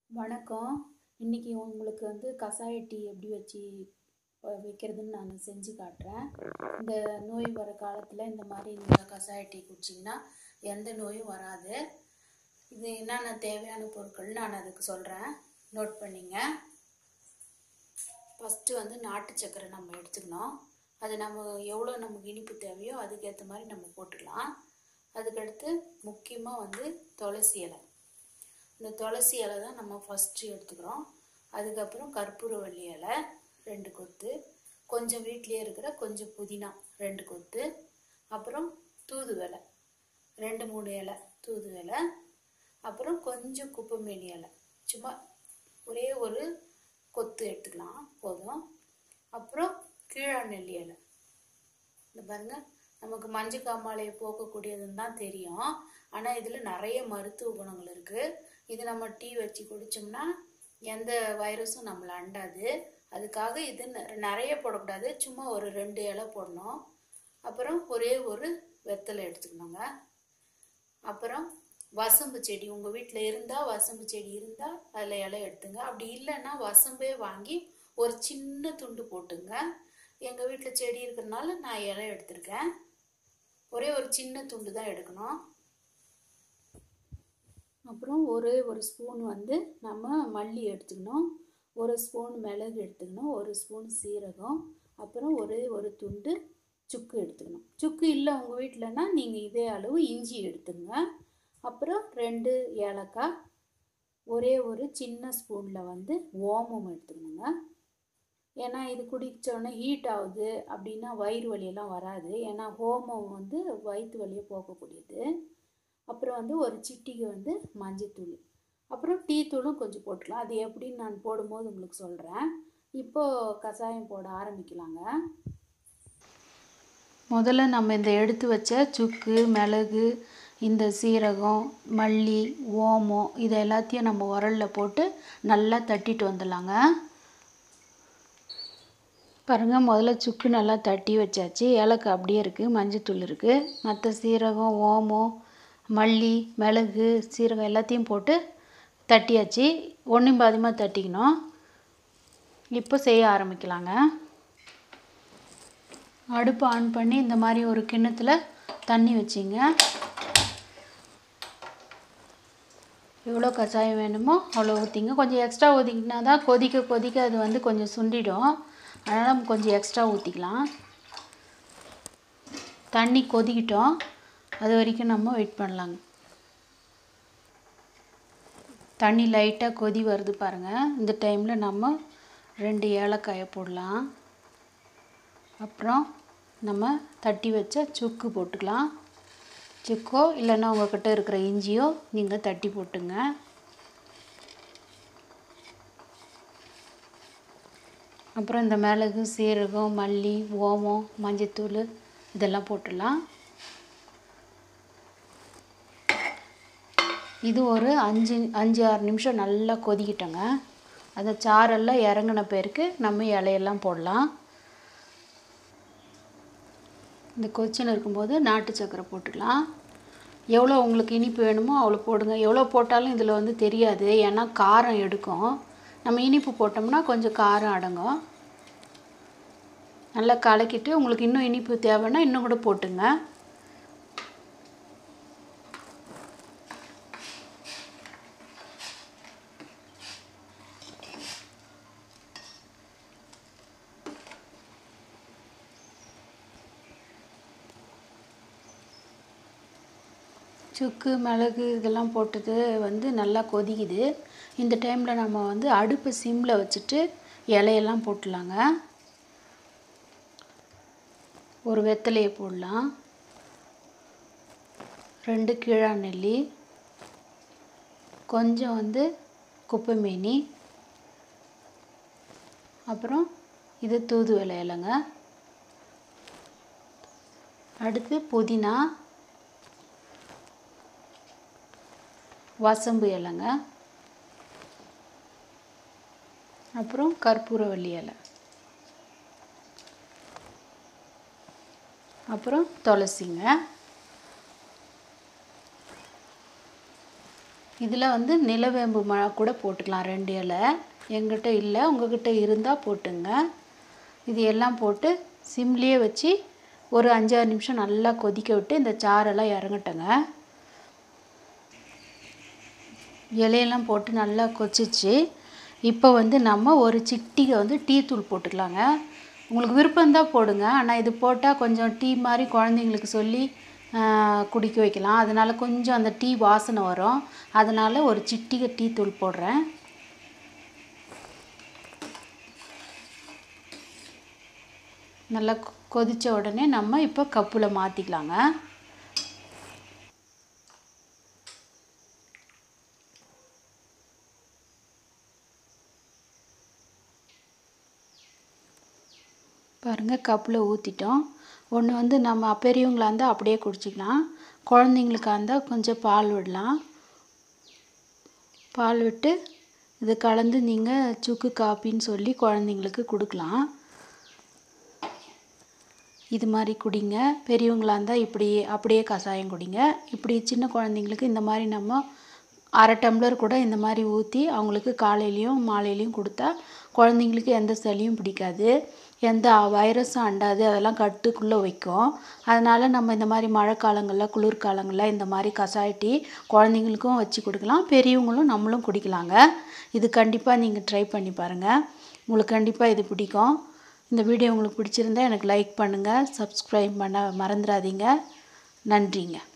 வணக்கம் இன்றைக்கி உங்களுக்கு வந்து கஷாய டீ எப்படி வச்சு வ- வைக்கிறதுன்னு நான் செஞ்சு காட்டுறேன் இந்த நோய் வர காலத்தில் இந்த மாதிரி நீங்கள் கஷாய டீ குடிச்சிங்கன்னா எந்த நோயும் வராது இது என்னென்ன தேவையான பொருட்கள் நான் அதுக்கு சொல்கிறேன் நோட் பண்ணிங்க ஃபஸ்ட்டு வந்து நாட்டு சக்கரை நம்ம எடுத்துக்கணும் அது நம்ம எவ்வளோ நமக்கு இனிப்பு தேவையோ அதுக்கேற்ற மாதிரி நம்ம போட்டுக்கலாம் அதுக்கடுத்து முக்கியமாக வந்து துளசி இலை இந்த துளசி இலை தான் நம்ம ஃபஸ்ட்டு எடுத்துக்கிறோம் அதுக்கப்புறம் கற்பூரவள்ளி இலை ரெண்டு கொத்து கொஞ்சம் வீட்டிலேயே இருக்கிற கொஞ்சம் புதினா ரெண்டு கொத்து அப்புறம் தூதுவளை ரெண்டு மூணு இலை தூதுவளை அப்புறம் கொஞ்சம் குப்பைமேனி இலை சும்மா ஒரே ஒரு கொத்து எடுத்துக்கலாம் போதும் அப்புறம் கீழாநெல்லி இலை இந்த பாருங்க நமக்கு மஞ்சள் காமாலையை போக்கக்கூடியதுன்னு தான் தெரியும் ஆனால் இதில் நிறைய மருத்துவ குணங்கள் இருக்குது இது நம்ம டீ வச்சு குடித்தோம்னா எந்த வைரஸும் நம்மளை அண்டாது அதுக்காக இது ந- நிறைய போடக்கூடாது சும்மா ஒரு ரெண்டு இலை போடணும் அப்புறம் ஒரே ஒரு வெத்தலை எடுத்துக்கணுங்க அப்புறம் வசம்பு செடி உங்கள் வீட்டில் இருந்தால் வசம்பு செடி இருந்தால் அதில் இலை எடுத்துங்க அப்படி இல்லைன்னா வசம்பே வாங்கி ஒரு சின்ன துண்டு போட்டுங்க எங்கள் வீட்டில் செடி இருக்கிறனால நான் இலை எடுத்திருக்கேன் ஒரே ஒரு சின்ன துண்டு தான் எடுக்கணும் அப்புறம் ஒரே ஒரு ஸ்பூன் வந்து நம்ம மல்லி எடுத்துக்கணும் ஒரு ஸ்பூன் மிளகு எடுத்துக்கணும் ஒரு ஸ்பூன் சீரகம் அப்புறம் ஒரே ஒரு துண்டு சுக்கு எடுத்துக்கணும் சுக்கு இல்லை உங்கள் வீட்டிலனா நீங்கள் இதே அளவு இஞ்சி எடுத்துங்க அப்புறம் ரெண்டு ஏலக்காய் ஒரே ஒரு சின்ன ஸ்பூனில் வந்து ஓமம் எடுத்துக்கணுங்க ஏன்னா இது குடித்தோடனே ஹீட் ஆகுது அப்படின்னா வயிறு வலியெல்லாம் வராது ஏன்னா ஹோமம் வந்து வயிற்று வலியை போக்கக்கூடியது அப்புறம் வந்து ஒரு சிட்டிகை வந்து மஞ்சத்தூள் அப்புறம் டீ தூளும் கொஞ்சம் போட்டுக்கலாம் அது எப்படின்னு நான் போடும்போது உங்களுக்கு சொல்கிறேன் இப்போது கஷாயம் போட ஆரம்பிக்கலாங்க முதல்ல நம்ம இந்த எடுத்து வச்ச சுக்கு மிளகு இந்த சீரகம் மல்லி ஓமம் இது எல்லாத்தையும் நம்ம உரலில் போட்டு நல்லா தட்டிட்டு வந்துடலாங்க பாருங்கள் முதல்ல சுக்கு நல்லா தட்டி வச்சாச்சு ஏலக்காய் அப்படியே இருக்குது மஞ்சத்தூள் இருக்குது மற்ற சீரகம் ஓமம் மல்லி மிளகு சீரகம் எல்லாத்தையும் போட்டு தட்டியாச்சு ஒன்றும் பாதியமாக தட்டிக்கணும் இப்போ செய்ய ஆரம்பிக்கலாங்க அடுப்பு ஆன் பண்ணி இந்த மாதிரி ஒரு கிண்ணத்தில் தண்ணி வச்சிங்க எவ்வளோ கஷாயம் வேணுமோ அவ்வளோ ஊற்றிங்க கொஞ்சம் எக்ஸ்ட்ரா ஊற்றிக்கினா தான் கொதிக்க கொதிக்க அது வந்து கொஞ்சம் சுண்டிடும் அதனால் நம்ம கொஞ்சம் எக்ஸ்ட்ரா ஊற்றிக்கலாம் தண்ணி கொதிக்கிட்டோம் அது வரைக்கும் நம்ம வெயிட் பண்ணலாங்க தண்ணி லைட்டாக கொதி வருது பாருங்கள் இந்த டைமில் நம்ம ரெண்டு ஏலக்காயை போடலாம் அப்புறம் நம்ம தட்டி வச்ச சுக்கு போட்டுக்கலாம் சுக்கோ இல்லைன்னா உங்கள்கிட்ட இருக்கிற இஞ்சியோ நீங்கள் தட்டி போட்டுங்க அப்புறம் இந்த மிளகு சீரகம் மல்லி ஓமம் மஞ்சத்தூள் இதெல்லாம் போட்டுடலாம் இது ஒரு அஞ்சு அஞ்சு ஆறு நிமிஷம் நல்லா கொதிக்கிட்டோங்க அந்த சாரெல்லாம் இறங்கின பிறகு நம்ம இலையெல்லாம் போடலாம் இந்த கொச்சின் இருக்கும்போது நாட்டு சக்கரை போட்டுக்கலாம் எவ்வளோ உங்களுக்கு இனிப்பு வேணுமோ அவ்வளோ போடுங்க எவ்வளோ போட்டாலும் இதில் வந்து தெரியாது ஏன்னா காரம் எடுக்கும் நம்ம இனிப்பு போட்டோம்னா கொஞ்சம் காரம் அடங்கும் நல்லா கலக்கிட்டு உங்களுக்கு இன்னும் இனிப்பு தேவைன்னா இன்னும் கூட போட்டுங்க சுக்கு மிளகு இதெல்லாம் போட்டது வந்து நல்லா கொதிக்குது இந்த டைமில் நம்ம வந்து அடுப்பு சிம்மில் வச்சுட்டு இலையெல்லாம் போட்டுடலாங்க ஒரு வெத்தலையை போடலாம் ரெண்டு கீழா நெல்லி கொஞ்சம் வந்து குப்பைமேனி அப்புறம் இது தூதுவளை இலைங்க அடுத்து புதினா வசம்பு இலைங்க அப்புறம் கற்பூரவள்ளி இலை அப்புறம் துளசிங்க இதில் வந்து நிலவேம்பு மழை கூட போட்டுக்கலாம் ரெண்டு இலை எங்கிட்ட இல்லை உங்ககிட்ட இருந்தால் போட்டுங்க இது எல்லாம் போட்டு சிம்லேயே வச்சு ஒரு அஞ்சாறு நிமிஷம் நல்லா கொதிக்க விட்டு இந்த சாரெல்லாம் இறங்கட்டுங்க இலையெல்லாம் போட்டு நல்லா கொச்சிச்சு இப்போ வந்து நம்ம ஒரு சிட்டிகை வந்து டீ தூள் போட்டுக்கலாங்க உங்களுக்கு விருப்பம்தான் போடுங்க ஆனால் இது போட்டால் கொஞ்சம் டீ மாதிரி குழந்தைங்களுக்கு சொல்லி குடிக்க வைக்கலாம் அதனால் கொஞ்சம் அந்த டீ வாசனை வரும் அதனால் ஒரு சிட்டிகை டீ தூள் போடுறேன் நல்லா கொதித்த உடனே நம்ம இப்போ கப்பில் மாற்றிக்கலாங்க பாருங்கள் கப்பில் ஊற்றிட்டோம் ஒன்று வந்து நம்ம பெரியவங்களா இருந்தால் அப்படியே குடிச்சிக்கலாம் குழந்தைங்களுக்கா இருந்தால் கொஞ்சம் பால் விடலாம் பால் விட்டு இது கலந்து நீங்கள் சுக்கு காப்பின்னு சொல்லி குழந்தைங்களுக்கு கொடுக்கலாம் இது மாதிரி குடிங்க பெரியவங்களா இருந்தால் இப்படி அப்படியே கஷாயம் குடிங்க இப்படி சின்ன குழந்தைங்களுக்கு இந்த மாதிரி நம்ம அரை டம்ளர் கூட இந்த மாதிரி ஊற்றி அவங்களுக்கு காலையிலையும் மாலையிலையும் கொடுத்தா குழந்தைங்களுக்கு எந்த சளியும் பிடிக்காது எந்த வைரஸும் அண்டாது அதெல்லாம் கட்டுக்குள்ளே வைக்கும் அதனால் நம்ம இந்த மாதிரி மழை காலங்களில் குளிர்காலங்களில் இந்த மாதிரி கஷாய டீ குழந்தைங்களுக்கும் வச்சு கொடுக்கலாம் பெரியவங்களும் நம்மளும் குடிக்கலாங்க இது கண்டிப்பாக நீங்கள் ட்ரை பண்ணி பாருங்கள் உங்களுக்கு கண்டிப்பாக இது பிடிக்கும் இந்த வீடியோ உங்களுக்கு பிடிச்சிருந்தா எனக்கு லைக் பண்ணுங்கள் சப்ஸ்கிரைப் பண்ண மறந்துடாதீங்க நன்றிங்க